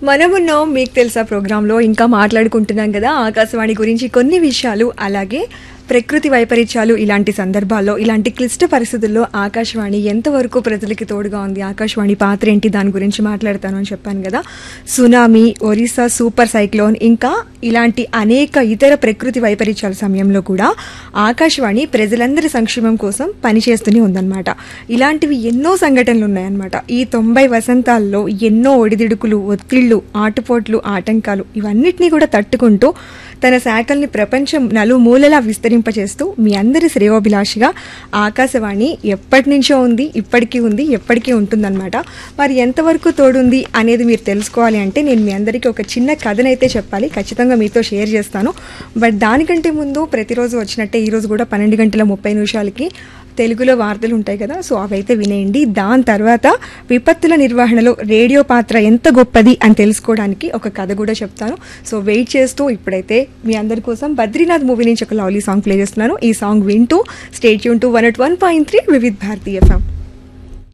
మనమున్నాం మీకు తెలుసా ప్రోగ్రాంలో ఇంకా మాట్లాడుకుంటున్నాం కదా ఆకాశవాణి గురించి కొన్ని విషయాలు అలాగే ప్రకృతి వైపరీత్యాలు ఇలాంటి సందర్భాల్లో ఇలాంటి క్లిష్ట పరిస్థితుల్లో ఆకాశవాణి ఎంతవరకు ప్రజలకి తోడుగా ఉంది ఆకాశవాణి పాత్ర ఏంటి దాని గురించి మాట్లాడతాను అని చెప్పాను కదా సునామీ ఒరిస్సా సూపర్ సైక్లోన్ ఇంకా ఇలాంటి అనేక ఇతర ప్రకృతి వైపరీత్యాల సమయంలో కూడా ఆకాశవాణి ప్రజలందరి సంక్షేమం కోసం పనిచేస్తూనే ఉందన్నమాట ఇలాంటివి ఎన్నో సంఘటనలు ఉన్నాయన్నమాట ఈ తొంభై వసంతాల్లో ఎన్నో ఒడిదిడుకులు ఒత్తిళ్లు ఆటుపోట్లు ఆటంకాలు ఇవన్నిటినీ కూడా తట్టుకుంటూ తన శాఖల్ని ప్రపంచం నలుమూలలా విస్తరింపచేస్తూ మీ అందరి శ్రేయోభిలాషిగా ఆకాశవాణి ఎప్పటి నుంచో ఉంది ఇప్పటికీ ఉంది ఎప్పటికీ ఉంటుందన్నమాట మరి ఎంతవరకు తోడుంది అనేది మీరు తెలుసుకోవాలి అంటే నేను మీ అందరికీ ఒక చిన్న కథనైతే చెప్పాలి ఖచ్చితంగా మీతో షేర్ చేస్తాను బట్ దానికంటే ముందు ప్రతిరోజు వచ్చినట్టే ఈరోజు కూడా పన్నెండు గంటల ముప్పై నిమిషాలకి తెలుగులో వార్తలు ఉంటాయి కదా సో అవైతే వినేయండి దాని తర్వాత విపత్తుల నిర్వహణలో రేడియో పాత్ర ఎంత గొప్పది అని తెలుసుకోవడానికి ఒక కథ కూడా చెప్తాను సో వెయిట్ చేస్తూ ఇప్పుడైతే మీ అందరి కోసం బద్రీనాథ్ మూవీ నుంచి ఒక లవ్లీ సాంగ్ ప్లే చేస్తున్నాను ఈ సాంగ్ వింటూ స్టేట్ యూన్ to one at one point three Vividh Bharati FM